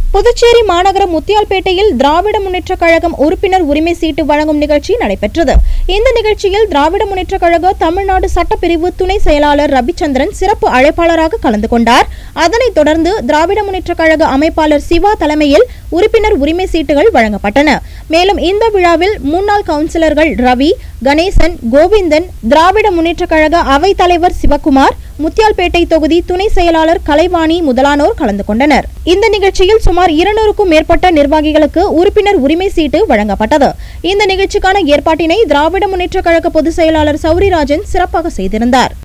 புதுச்சேரி மாநகர முத்தியால்பேட்டையில் திராவிட முன்னேற்றக் கழகம் உறுப்பினர் உரிமை சீட்டு வழங்கும் நிகழ்ச்சி நடைபெற்றது இந்த நிகழ்ச்சியில் திராவிட முன்னேற்றக் கழக தமிழ்நாடு சட்டப்பிரிவு துணை செயலாளர் ரவிச்சந்திரன் சிறப்பு அழைப்பாளராக கலந்து கொண்டார் அதனைத் தொடர்ந்து திராவிட முன்னேற்றக் கழக அமைப்பாளர் சிவா தலைமையில் உறுப்பினர் உரிமை சீட்டுகள் வழங்கப்பட்டன மேலும் இந்த விழாவில் முன்னாள் கவுன்சிலர்கள் ரவி கணேசன் கோவிந்தன் திராவிட முன்னேற்றக் கழக அவைத் தலைவர் சிவக்குமார் முத்தியால்பேட்டை தொகுதி துணை செயலாளர் கலைவாணி முதலானோர் கலந்து கொண்டனர் இந்த நிகழ்ச்சியில் சுமார் இருநூறுக்கும் மேற்பட்ட நிர்வாகிகளுக்கு உறுப்பினர் உரிமை சீட்டு வழங்கப்பட்டது இந்த நிகழ்ச்சிக்கான ஏற்பாட்டினை திராவிட முன்னேற்றக் கழக பொதுச் செயலாளர் சௌரிராஜன் சிறப்பாக செய்திருந்தார்